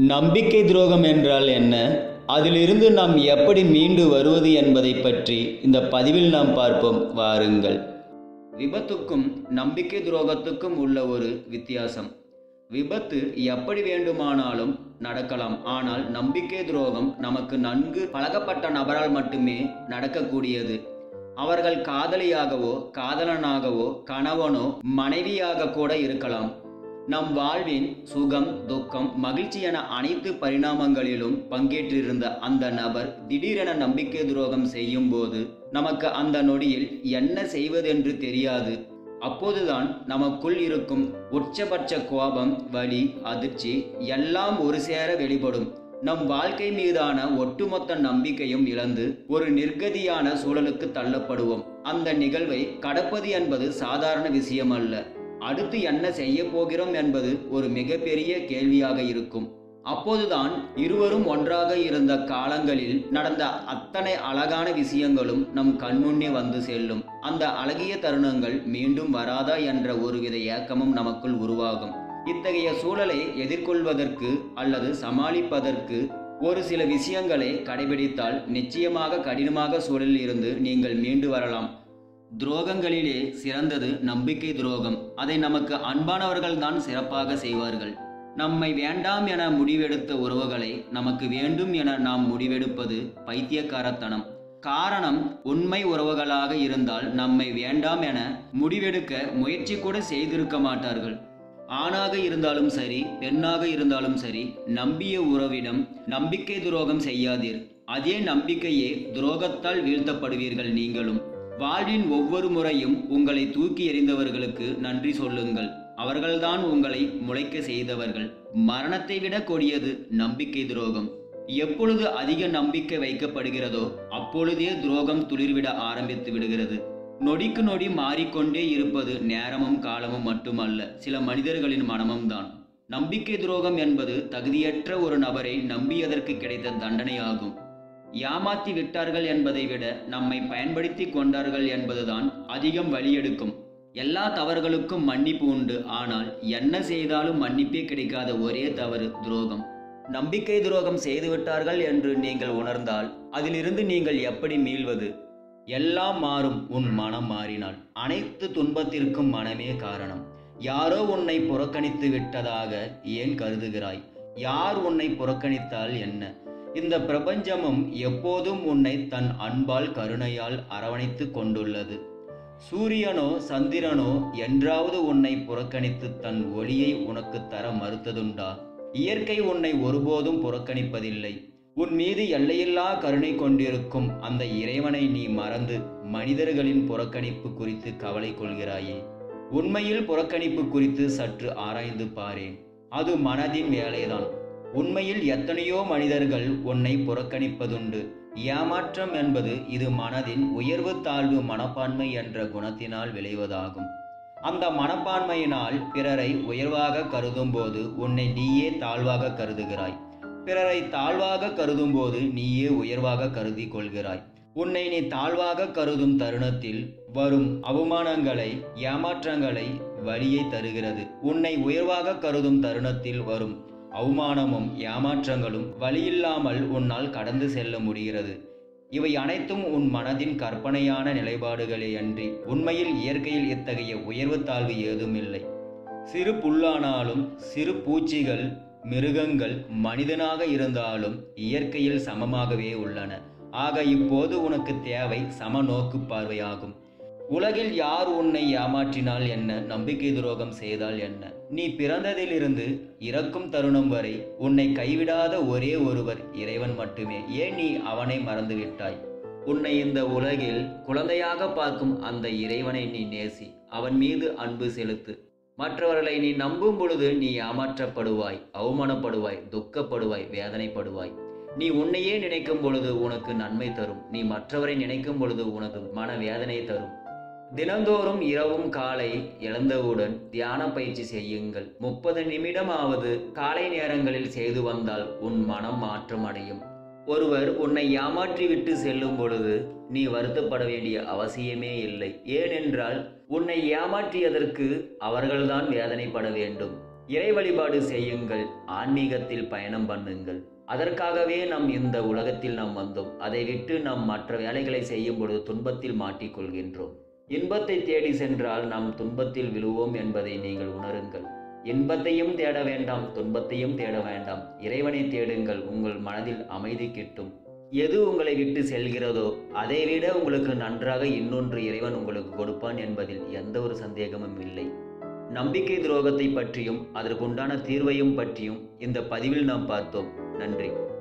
நம்பிக்கை துரோகம் என்றால் என்ன அதிலிருந்து நாம் எப்படி மீண்டு வருவது என்பதை பற்றி இந்த பதிவில் நாம் பார்ப்போம் வாருங்கள் விபத்துக்கும் நம்பிக்கை துரோகத்துக்கும் உள்ள ஒரு வித்தியாசம் விபத்து எப்படி வேண்டுமானாலும் நடக்கலாம் ஆனால் நம்பிக்கை துரோகம் நமக்கு நன்கு பழகப்பட்ட நபரால் மட்டுமே நடக்கக்கூடியது அவர்கள் காதலியாகவோ காதலனாகவோ கணவனோ மனைவியாக கூட இருக்கலாம் நம் வாழ்வின் சுகம் துக்கம் மகிழ்ச்சி என அனைத்து பரிணாமங்களிலும் பங்கேற்றிருந்த அந்த நபர் திடீரென நம்பிக்கை துரோகம் செய்யும் போது நமக்கு அந்த நொடியில் என்ன செய்வதென்று தெரியாது அப்போதுதான் நமக்குள் இருக்கும் உச்சபட்ச கோபம் வலி அதிர்ச்சி எல்லாம் ஒரு சேர வெளிப்படும் நம் வாழ்க்கை மீதான ஒட்டுமொத்த நம்பிக்கையும் இழந்து ஒரு நிர்கதியான சூழலுக்கு தள்ளப்படுவோம் அந்த நிகழ்வை கடப்பது என்பது சாதாரண விஷயம் அல்ல அடுத்து என்ன செய்ய போகிறோம் என்பது ஒரு மிகப்பெரிய கேள்வியாக இருக்கும் அப்போதுதான் இருவரும் ஒன்றாக இருந்த காலங்களில் நடந்த அத்தனை அழகான விஷயங்களும் நம் கண்முன்னே வந்து செல்லும் அந்த அழகிய தருணங்கள் மீண்டும் வராதா என்ற ஒருவித ஏக்கமும் நமக்குள் உருவாகும் இத்தகைய சூழலை எதிர்கொள்வதற்கு அல்லது சமாளிப்பதற்கு ஒரு சில விஷயங்களை கடைபிடித்தால் நிச்சயமாக கடினமாக சூழலில் இருந்து நீங்கள் மீண்டு வரலாம் துரோகங்களிலே சிறந்தது நம்பிக்கை துரோகம் அதை நமக்கு அன்பானவர்கள் தான் சிறப்பாக செய்வார்கள் நம்மை வேண்டாம் என முடிவெடுத்த உறவுகளை நமக்கு வேண்டும் என நாம் முடிவெடுப்பது பைத்தியக்காரத்தனம் காரணம் உண்மை உறவுகளாக இருந்தால் நம்மை வேண்டாம் என முடிவெடுக்க முயற்சி கூட செய்திருக்க மாட்டார்கள் ஆணாக இருந்தாலும் சரி பெண்ணாக இருந்தாலும் சரி நம்பிய உறவிடம் நம்பிக்கை துரோகம் செய்யாதீர் அதே நம்பிக்கையே துரோகத்தால் வீழ்த்தப்படுவீர்கள் நீங்களும் வாழ்வின் ஒவ்வொரு முறையும் உங்களை தூக்கி எறிந்தவர்களுக்கு நன்றி சொல்லுங்கள் அவர்கள்தான் உங்களை முளைக்க செய்தவர்கள் மரணத்தை விட கொடியது நம்பிக்கை துரோகம் எப்பொழுது அதிக நம்பிக்கை வைக்கப்படுகிறதோ அப்பொழுதே துரோகம் துளிர்விட ஆரம்பித்து விடுகிறது நொடிக்கு நொடி மாறிக்கொண்டே இருப்பது நேரமும் காலமும் மட்டுமல்ல சில மனிதர்களின் மனமும் தான் நம்பிக்கை துரோகம் என்பது தகுதியற்ற ஒரு நபரை நம்பியதற்கு கிடைத்த தண்டனையாகும் ஏமாத்தி விட்டார்கள் என்பதை விட நம்மை பயன்படுத்தி கொண்டார்கள் என்பதுதான் அதிகம் வழியெடுக்கும் எல்லா தவறுகளுக்கும் மன்னிப்பு உண்டு ஆனால் என்ன செய்தாலும் மன்னிப்பே கிடைக்காத ஒரே தவறு துரோகம் நம்பிக்கை துரோகம் செய்துவிட்டார்கள் என்று நீங்கள் உணர்ந்தால் அதிலிருந்து நீங்கள் எப்படி மீள்வது எல்லாம் மாறும் உன் மனம் மாறினால் அனைத்து துன்பத்திற்கும் மனமே காரணம் யாரோ உன்னை புறக்கணித்து விட்டதாக ஏன் கருதுகிறாய் யார் உன்னை புறக்கணித்தால் என்ன இந்த பிரபஞ்சமும் எப்போதும் உன்னை தன் அன்பால் கருணையால் அரவணைத்து கொண்டுள்ளது சூரியனோ சந்திரனோ என்றாவது உன்னை புறக்கணித்து தன் ஒளியை உனக்கு தர மறுத்ததுண்டா இயற்கை உன்னை ஒருபோதும் புறக்கணிப்பதில்லை உன் மீது எல்லையில்லா கருணை கொண்டிருக்கும் அந்த இறைவனை நீ மறந்து மனிதர்களின் புறக்கணிப்பு குறித்து கவலை கொள்கிறாயே உண்மையில் புறக்கணிப்பு குறித்து சற்று ஆராய்ந்து பாரேன் அது மனதின் வேலைதான் உண்மையில் எத்தனையோ மனிதர்கள் உன்னை புறக்கணிப்பதுண்டு ஏமாற்றம் என்பது இது மனதின் உயர்வு தாழ்வு மனப்பான்மை என்ற குணத்தினால் விளைவதாகும் அந்த மனப்பான்மையினால் பிறரை உயர்வாக கருதும் போது உன்னை நீயே தாழ்வாக கருதுகிறாய் பிறரை தாழ்வாக கருதும் போது நீயே உயர்வாக கருதி கொள்கிறாய் உன்னை நீ தாழ்வாக கருதும் தருணத்தில் வரும் அவமானங்களை ஏமாற்றங்களை வழியை தருகிறது உன்னை உயர்வாக கருதும் தருணத்தில் வரும் அவமானமும் ஏமாற்றங்களும் வழியில்லாமல் உன்னால் கடந்து செல்ல முடிகிறது இவை அனைத்தும் உன் மனதின் கற்பனையான நிலைப்பாடுகளே அன்றி உண்மையில் இயற்கையில் இத்தகைய உயர்வு தாழ்வு ஏதுமில்லை சிறு புல்லானாலும் சிறு பூச்சிகள் மிருகங்கள் மனிதனாக இருந்தாலும் இயற்கையில் சமமாகவே உள்ளன ஆக இப்போது உனக்கு தேவை சமநோக்கு பார்வையாகும் உலகில் யார் உன்னை ஏமாற்றினால் என்ன நம்பிக்கை துரோகம் செய்தால் என்ன நீ பிறந்ததிலிருந்து இறக்கும் தருணம் வரை உன்னை கைவிடாத ஒரே ஒருவர் இறைவன் மட்டுமே ஏன் நீ அவனை மறந்துவிட்டாய் உன்னை இந்த உலகில் குழந்தையாக பார்க்கும் அந்த இறைவனை நீ நேசி அவன் மீது அன்பு செலுத்து மற்றவர்களை நீ நம்பும் பொழுது நீ ஏமாற்றப்படுவாய் அவமானப்படுவாய் துக்கப்படுவாய் வேதனைப்படுவாய் நீ உன்னையே நினைக்கும் பொழுது உனக்கு நன்மை தரும் நீ மற்றவரை நினைக்கும் பொழுது உனக்கு மன வேதனை தரும் தினந்தோறும் இரவும் காலை எழுந்தவுடன் தியான பயிற்சி செய்யுங்கள் முப்பது நிமிடமாவது காலை நேரங்களில் செய்து வந்தால் உன் மனம் மாற்றம் அடையும் ஒருவர் உன்னை ஏமாற்றிவிட்டு செல்லும் பொழுது நீ வருத்தப்பட வேண்டிய அவசியமே இல்லை ஏனென்றால் உன்னை ஏமாற்றியதற்கு அவர்கள்தான் வேதனைப்பட வேண்டும் இறை வழிபாடு செய்யுங்கள் ஆன்மீகத்தில் பயணம் பண்ணுங்கள் அதற்காகவே நாம் இந்த உலகத்தில் நாம் வந்தோம் அதை விட்டு நாம் மற்ற வேலைகளை செய்யும் பொழுது துன்பத்தில் மாட்டிக்கொள்கின்றோம் இன்பத்தை தேடி சென்றால் நாம் துன்பத்தில் விழுவோம் என்பதை நீங்கள் உணருங்கள் இன்பத்தையும் தேட வேண்டாம் துன்பத்தையும் தேட வேண்டாம் இறைவனை தேடுங்கள் உங்கள் மனதில் அமைதி கிட்டும் எது உங்களை விட்டு செல்கிறதோ அதை விட உங்களுக்கு நன்றாக இன்னொன்று இறைவன் உங்களுக்கு கொடுப்பான் என்பதில் எந்த ஒரு சந்தேகமும் இல்லை நம்பிக்கை துரோகத்தை பற்றியும் அதற்குண்டான தீர்வையும் பற்றியும் இந்த பதிவில் நாம் பார்த்தோம் நன்றி